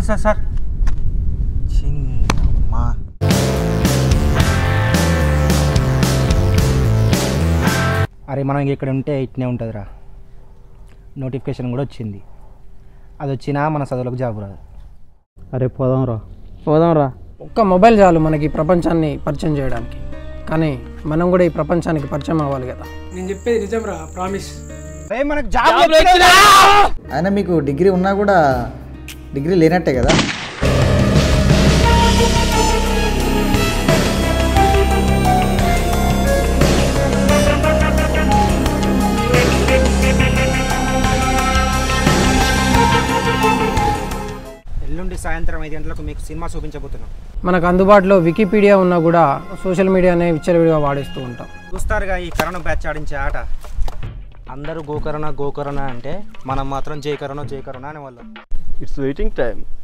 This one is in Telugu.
సార్ సార్ సార్ చిన్నమ్మా అరే మనం ఇంక ఇక్కడ ఉంటే ఇట్నే ఉంటుందిరా నోటిఫికేషన్ కూడా వచ్చింది అది వచ్చినా మన చదువులకు జాబ్ రాదు అరే పోదాం రా పోదాం రా ఒక్క మొబైల్ చాలు మనకి ఈ ప్రపంచాన్ని పరిచయం చేయడానికి కానీ మనం కూడా ఈ ప్రపంచానికి పరిచయం అవ్వాలి కదా నేను చెప్పేది నిజం రా ప్రామిస్ మనకు జాబ్ అయినా మీకు డిగ్రీ ఉన్నా కూడా డిగ్రీ లేనట్టే కదా ఎల్లుండి సాయంత్రం ఐదు గంటలకు మీకు సినిమా చూపించబోతున్నాం మనకు అందుబాటులో వికీపీడియా ఉన్నా కూడా సోషల్ మీడియానే విచ్చలవిడిగా వాడేస్తూ ఉంటాం చూస్తారుగా ఈ కరోనా బ్యాచ్ ఆడించే ఆట అందరూ గోకరణ గోకరణ అంటే మనం మాత్రం జై కరోనా జై కరోనా అనేవాళ్ళం ఇట్స్ వెయిటింగ్ టైం